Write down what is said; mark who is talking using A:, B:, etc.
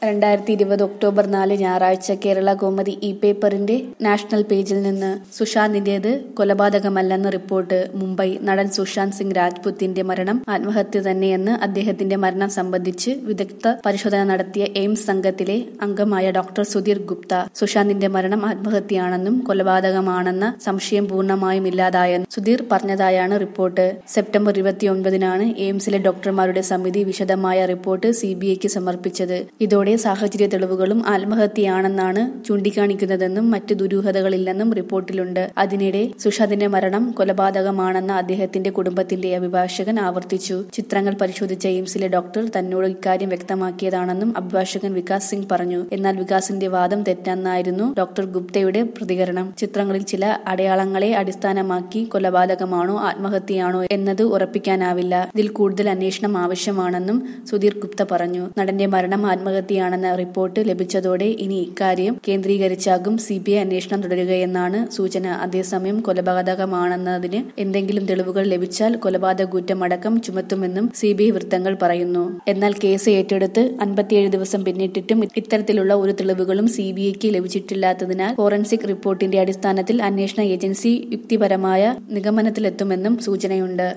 A: രണ്ടായിരത്തി ഇരുപത് ഒക്ടോബർ നാല് ഞായറാഴ്ച കേരള കൗമുദി ഇ പേപ്പറിന്റെ നാഷണൽ പേജിൽ നിന്ന് സുശാന്തിന്റേത് കൊലപാതകമല്ലെന്ന് റിപ്പോർട്ട് മുംബൈ നടൻ സുശാന്ത് സിംഗ് രാജ്പുത്തിന്റെ മരണം ആത്മഹത്യ തന്നെയെന്ന് അദ്ദേഹത്തിന്റെ മരണം സംബന്ധിച്ച് വിദഗ്ധ പരിശോധന നടത്തിയ എയിംസ് സംഘത്തിലെ അംഗമായ ഡോക്ടർ സുധീർ ഗുപ്ത സുശാന്തിന്റെ മരണം ആത്മഹത്യയാണെന്നും കൊലപാതകമാണെന്ന സംശയം പൂർണ്ണമായും ഇല്ലാതായെന്ന് സുധീർ പറഞ്ഞതായാണ് റിപ്പോർട്ട് സെപ്റ്റംബർ ഇരുപത്തിയൊൻപതിനാണ് എയിംസിലെ ഡോക്ടർമാരുടെ സമിതി വിശദമായ റിപ്പോർട്ട് സിബിഐക്ക് സമർപ്പിച്ചത് ഇതോടെ സാഹചര്യ തെളിവുകളും ആത്മഹത്യയാണെന്നാണ് ചൂണ്ടിക്കാണിക്കുന്നതെന്നും മറ്റ് ദുരൂഹതകളില്ലെന്നും റിപ്പോർട്ടിലുണ്ട് അതിനിടെ സുഷാദിന്റെ മരണം കൊലപാതകമാണെന്ന അദ്ദേഹത്തിന്റെ കുടുംബത്തിന്റെ അഭിഭാഷകൻ ആവർത്തിച്ചു ചിത്രങ്ങൾ പരിശോധിച്ച എയിംസിലെ ഡോക്ടർ തന്നോട് ഇക്കാര്യം വ്യക്തമാക്കിയതാണെന്നും അഭിഭാഷകൻ വികാസ് സിംഗ് പറഞ്ഞു എന്നാൽ വികാസിന്റെ വാദം തെറ്റെന്നായിരുന്നു ഡോക്ടർ ഗുപ്തയുടെ പ്രതികരണം ചിത്രങ്ങളിൽ ചില അടയാളങ്ങളെ അടിസ്ഥാനമാക്കി കൊലപാതകമാണോ ആത്മഹത്യയാണോ എന്നത് ഉറപ്പിക്കാനാവില്ല ഇതിൽ കൂടുതൽ അന്വേഷണം ആവശ്യമാണെന്നും സുധീർ ഗുപ്ത പറഞ്ഞു നടന്റെ മരണം ആത്മഹത്യയാണെന്ന റിപ്പോർട്ട് ലഭിച്ചതോടെ ഇനി ഇക്കാര്യം കേന്ദ്രീകരിച്ചാകും സി ബി ഐ അന്വേഷണം തുടരുകയെന്നാണ് സൂചന അതേസമയം കൊലപാതകമാണെന്നതിന് എന്തെങ്കിലും തെളിവുകൾ ലഭിച്ചാൽ കൊലപാതക കുറ്റമടക്കം ചുമത്തുമെന്നും സി ബി ഐ വൃത്തങ്ങൾ പറയുന്നു എന്നാൽ കേസ് ഏറ്റെടുത്ത് അൻപത്തിയേഴ് ദിവസം പിന്നിട്ടിട്ടും ഇത്തരത്തിലുള്ള ഒരു തെളിവുകളും സി ബി ഐക്ക് ലഭിച്ചിട്ടില്ലാത്തതിനാൽ ഫോറൻസിക് റിപ്പോർട്ടിന്റെ അടിസ്ഥാനത്തിൽ അന്വേഷണ ഏജൻസി യുക്തിപരമായ നിഗമനത്തിലെത്തുമെന്നും സൂചനയുണ്ട്